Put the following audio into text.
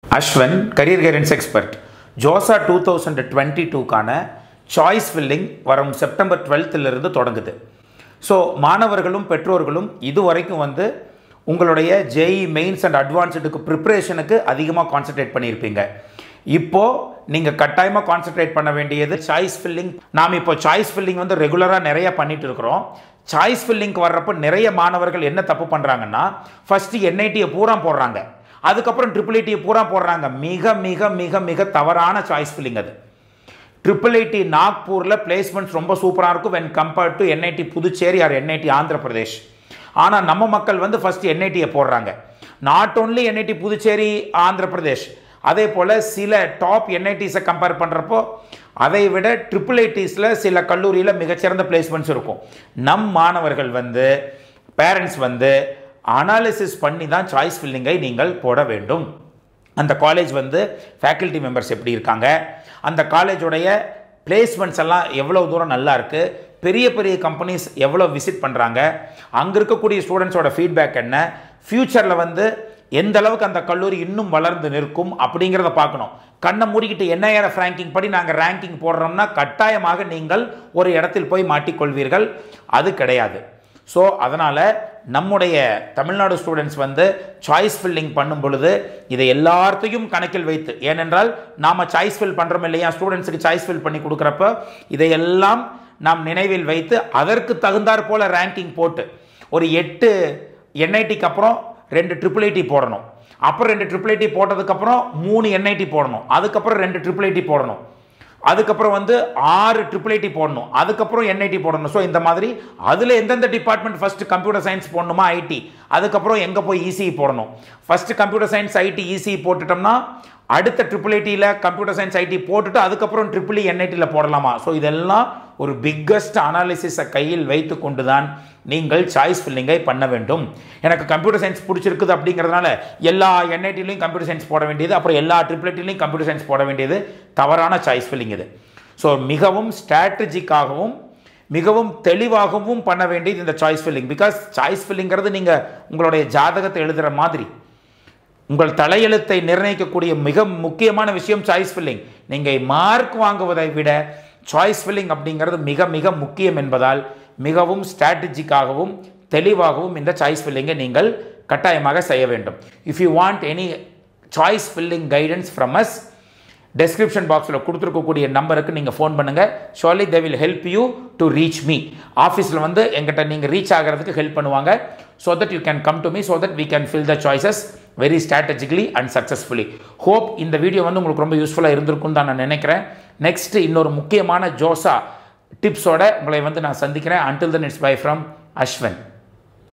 அஸ்வன் career guidance expert JoSAA two thousand twenty டூக்கான choice filling வரும் September 12th ல இருந்து தொடங்குது ஸோ மாணவர்களும் பெற்றோர்களும் இதுவரைக்கும் வந்து உங்களுடைய ஜேஇ மெயின்ஸ் அண்ட் அட்வான்ஸ்டுக்கு ப்ரிப்பரேஷனுக்கு அதிகமாக கான்சென்ட்ரேட் பண்ணியிருப்பீங்க இப்போ நீங்கள் கட்டாயமாக கான்சென்ட்ரேட் பண்ண வேண்டியது சாய்ஸ் ஃபில்லிங் நாம் இப்போ சாய்ஸ் ஃபில்லிங் வந்து ரெகுலராக நிறைய பண்ணிட்டு இருக்கிறோம் சாய்ஸ் ஃபில்லிங்க்கு வர்றப்ப நிறைய மாணவர்கள் என்ன தப்பு பண்ணுறாங்கன்னா ஃபஸ்ட்டு என்ஐடியை பூரா போடுறாங்க அதுக்கப்புறம் ட்ரிபிள் ஐடியை பூரா போடுறாங்க மிக மிக மிக மிக தவறான சாய்ஸ் ஃபில்லிங் அது ட்ரிபிள் ஐடி நாக்பூரில் பிளேஸ்மெண்ட்ஸ் ரொம்ப சூப்பராக இருக்கும் when compared to NIT Puducherry or NIT Andhra Pradesh ஆனால் நம்ம மக்கள் வந்து ஃபர்ஸ்ட் என்ஐடியை போடுறாங்க not only NIT Puducherry Andhra Pradesh அதே போல் சில டாப் என்ஐடிஸை கம்பேர் பண்ணுறப்போ அதை விட ட்ரிபிள் ஐடிஸில் சில கல்லூரியில் மிகச்சிறந்த பிளேஸ்மெண்ட்ஸ் இருக்கும் நம் மாணவர்கள் வந்து பேரண்ட்ஸ் வந்து அனாலிசிஸ் பண்ணி தான் சாய்ஸ் ஃபில்லிங்கை நீங்கள் போட வேண்டும் அந்த காலேஜ் வந்து ஃபேக்கல்ட்டி மெம்பர்ஸ் எப்படி இருக்காங்க அந்த காலேஜோடைய பிளேஸ்மெண்ட்ஸ் எல்லாம் எவ்வளோ தூரம் நல்லா இருக்குது பெரிய பெரிய கம்பெனிஸ் எவ்வளோ விசிட் பண்ணுறாங்க அங்கே இருக்கக்கூடிய ஸ்டூடெண்ட்ஸோட ஃபீட்பேக் என்ன ஃப்யூச்சரில் வந்து எந்த அளவுக்கு அந்த கல்லூரி இன்னும் வளர்ந்து நிற்கும் அப்படிங்கிறத பார்க்கணும் கண்ணை மூடிக்கிட்டு என்ஐஆர்எஃப் ரேங்கிங் படி நாங்கள் ரேங்கிங் போடுறோம்னா கட்டாயமாக நீங்கள் ஒரு இடத்தில் போய் மாட்டிக்கொள்வீர்கள் அது கிடையாது ஸோ அதனால் நம்முடைய தமிழ்நாடு ஸ்டூடெண்ட்ஸ் வந்து சாய்ஸ் ஃபில்லிங் பண்ணும் பொழுது இதை எல்லாத்தையும் கணக்கில் வைத்து ஏனென்றால் நாம் சாய்ஸ் ஃபில் பண்ணுறோம் இல்லையா ஸ்டூடெண்ட்ஸுக்கு சாய்ஸ் ஃபில் பண்ணி கொடுக்குறப்ப இதையெல்லாம் நாம் நினைவில் வைத்து அதற்கு தகுந்தாற் போல ரேங்கிங் போட்டு ஒரு எட்டு என்ஐடிக்கு அப்புறம் ரெண்டு ட்ரிபிள் ஐடி போடணும் அப்புறம் ரெண்டு ட்ரிபிள் ஐடி போட்டதுக்கப்புறம் மூணு என்ஐடி போடணும் அதுக்கப்புறம் ரெண்டு ட்ரிபிள் ஐடி போடணும் அதுக்கப்புறம் வந்து ஆறு ட்ரிபிள் ஐடி போடணும் அதுக்கப்புறம் என்ஐடி போடணும் ஸோ இந்த மாதிரி அதில் எந்தெந்த டிபார்ட்மெண்ட் ஃபர்ஸ்ட் கம்ப்யூட்டர் சயின்ஸ் போடணுமா ஐடி அதுக்கப்புறம் எங்கே போய் இசிஇ போடணும் first computer science IT ECE போட்டுட்டோம்னா அடுத்த ட்ரிபிள் ஐடியில் கம்ப்யூட்டர் சயின்ஸ் ஐடி போட்டுட்டு அதுக்கப்புறம் ட்ரிபிள் என்ஐடியில் போடலாமா ஸோ இதெல்லாம் ஒரு பிக்கஸ்ட் அனாலிசிஸை கையில் வைத்து கொண்டு தான் நீங்கள் சாய்ஸ் ஃபில்லிங்கை பண்ண வேண்டும் எனக்கு கம்ப்யூட்டர் சயின்ஸ் பிடிச்சிருக்குது அப்படிங்கிறதுனால எல்லா என்ஐடிலையும் கம்ப்யூட்டர் சயின்ஸ் போட வேண்டியது அப்புறம் எல்லா ட்ரிபிள் ஐடிலையும் கம்ப்யூட்டர் சயின்ஸ் போட வேண்டியது தவறான சாய்ஸ் ஃபில்லிங் இது ஸோ மிகவும் ஸ்ட்ராட்டஜிக்காகவும் மிகவும் தெளிவாகவும் பண்ண வேண்டியது இந்த சாய்ஸ் ஃபில்லிங் பிகாஸ் சாய்ஸ் ஃபில்லிங்கிறது நீங்கள் உங்களுடைய ஜாதகத்தை எழுதுகிற மாதிரி உங்கள் தலையெழுத்தை நிர்ணயிக்கக்கூடிய மிக முக்கியமான விஷயம் சாய்ஸ் ஃபில்லிங் நீங்கள் மார்க் வாங்குவதை விட சாய்ஸ் ஃபில்லிங் அப்படிங்கிறது மிக மிக முக்கியம் என்பதால் மிகவும் ஸ்ட்ராட்டஜிக்காகவும் தெளிவாகவும் இந்த சாய்ஸ் ஃபில்லிங்கை நீங்கள் கட்டாயமாக செய்ய வேண்டும் if you want any choice filling guidance from us description பாக்ஸில் கொடுத்துருக்கக்கூடிய நம்பருக்கு நீங்கள் ஃபோன் பண்ணுங்கள் surely they will help you to reach me ஆஃபீஸில் வந்து எங்கிட்ட நீங்கள் ரீச் ஆகிறதுக்கு ஹெல்ப் பண்ணுவாங்க so that you can come to me so that we can fill the choices very strategically and successfully hope இந்த வீடியோ வந்து உங்களுக்கு ரொம்ப யூஸ்ஃபுல்லாக இருந்திருக்கும் தான் நான் நினைக்கிறேன் நெக்ஸ்ட் இன்னொரு முக்கியமான ஜோசா டிப்ஸோட உங்களை வந்து நான் சந்திக்கிறேன் until then it's bye from அஸ்வன்